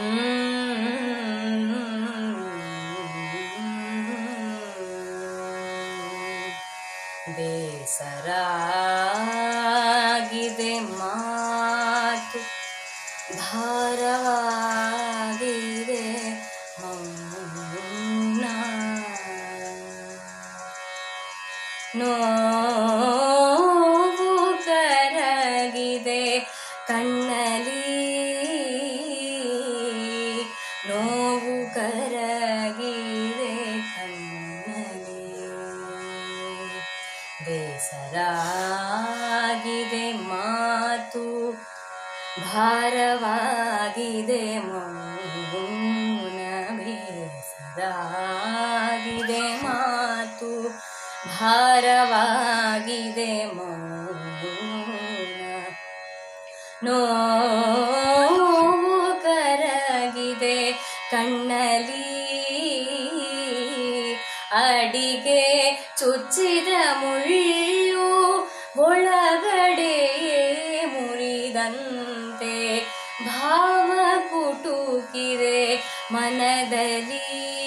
ಬೇಸರಾಗಿದೆ ಮಾತು ಭಾರವಾಗಿದೆ ಮೌನ ನೋವು ಕರಗಿದೆ ಕಣ್ಣಲಿ ನೋವು ಕರಗಿದೆ ಕಣ್ಣಲಿ ಬೇಸರಾಗಿದೆ ಮಾತು ಭಾರವಾಗಿದೆ ಮೌನ ಬೇಸರಾಗಿದೆ ಮಾತು ಭಾರವಾಗಿದೆ ಮೌನ ನೋವು ಕರಗಿದೆ ಕಣ್ಣಲಿ ಅಡಿಗೆ ಚುಚ್ಚಿದ ಮುಳ್ಳು ಒಳಗಡೆ ಮುರಿದಂತೆ ಭಾವ ಕುಟುಕಿದೆ ಮನದಲ್ಲಿ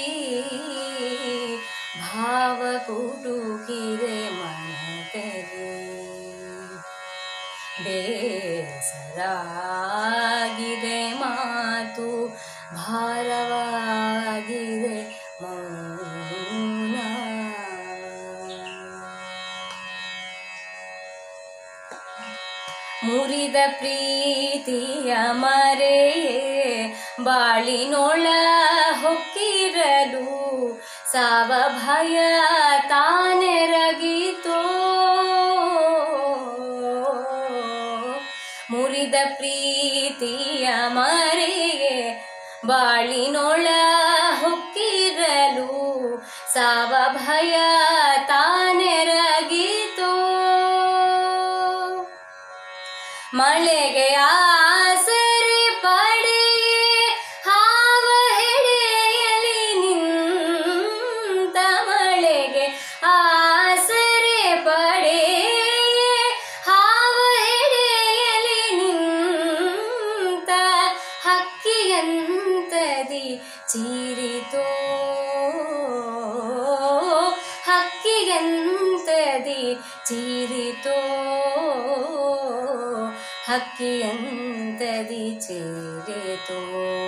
ಭಾವ ಕುಟುಕಿದೆ ಮನದಲ್ಲಿ ಬೇಸರಾಗಿದೆ ಮಾತು ಭಾರವಾಗಿದೆ ಮೌನ ಮುರಿದ ಪ್ರೀತಿಯ ಮರೆಯೇ ಬಾಳಿನೊಳ ಹೊಕ್ಕಿರಲು ಸಾವ ಭಯ ತಾನೆರಗಿತೋ ಮುರಿದ ಪ್ರೀತಿಯ ಮರೆಯೇ ಬಾಳಿನೊಳ ಹೊಕ್ಕಿರಲು ಸಾವ ಭಯ ತಾನೆರಗಿತೋ ಮಳೆಗೆ ಆಸರೆ ಪಡೆಯೇ ಹಾವ ಹೆಡೆಯಲಿ ನಿಂತ ಮಳೆಗೆ ಆಸರೆ ಪಡೆಯೇ ಹಾವ ಹೆಡೆಯಲಿ ನಿಂತ ಹಕ್ಕಿಯಂತದಿ ಚೀರಿತೋ ಹಕ್ಕಿಯಂತದಿ ಚೀರಿತೋ ಹಕ್ಕಿಯಂತದಿ ಚೇರಿತೋ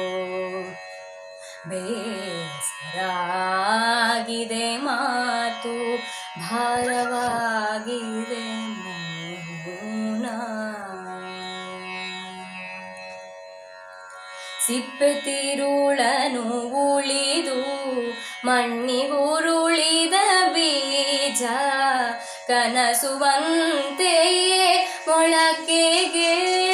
ಬೇಸರಾಗಿದೆ ಮಾತು ಭಾರವಾಗಿದೆ ಮೌನ ಸಿಪ್ಪೆ ತಿರುಳನು ಉಳಿದು ಮಣ್ಣಿಗುರುಳಿದ ಬೀಜ ಕನಸುವಂತೆಯೇ ಮೊಳಕೆಗೆ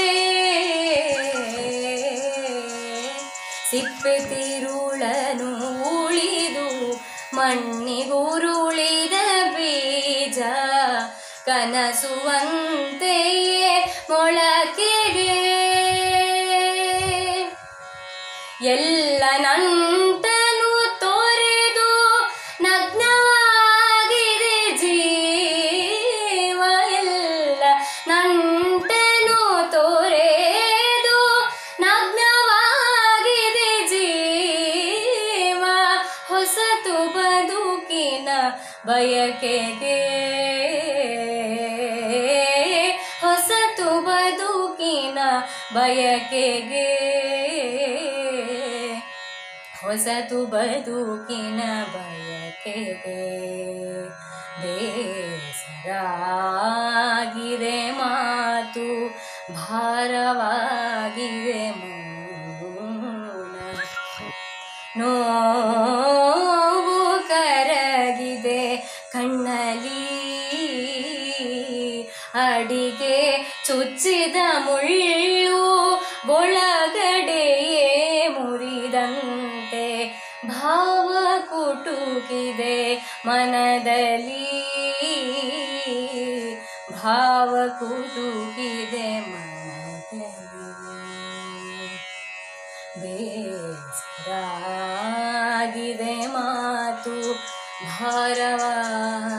ಸಿಪ್ಪೆ ತಿರುಳನು ಉಳಿದು ಮಣ್ಣಿಗುರುಳಿದ ಬೀಜ ಕನಸುವಂತೆಯೇ ಮೊಳಕೆಗೆ ಎಲ್ಲ ನಂಟನು ತೋರೆದು ನಗ್ನವಾಗಿದೆ ಜೀವ ಎಲ್ಲ ನಂಟನು ತೋರೆದು ನಗ್ನವಾಗಿದೆ ಜೀವ ಹೊಸತು ಬದುಕಿನ ಬಯಕೆಗೆ ಹೊಸತು ಬದುಕಿನ ಬಯಕೆಗೆ ಹೊಸತು ಬದುಕಿನ ಬಯಕೆಗೆ ಬೇಸರಾಗಿದೆ ಮಾತು ಭಾರವಾಗಿದೆ ಮೌನ ನೋವು ಕರಗಿದೆ ಕಣ್ಣಲಿ ಅಡಿಗೆ ಚುಚ್ಚಿದ ಮುಳ್ಳು ಒಳಗಡೆಯೇ ಮುರಿದಂತೆ ಭಾವ ಕುಟುಕಿದೆ ಮನದಲ್ಲಿ ಭಾವ ಕುಟುಕಿದೆ ಮನದಲ್ಲಿ ಬೇಸರಾಗಿದೆ ಮಾತು ಭಾರವಾಗಿದೆ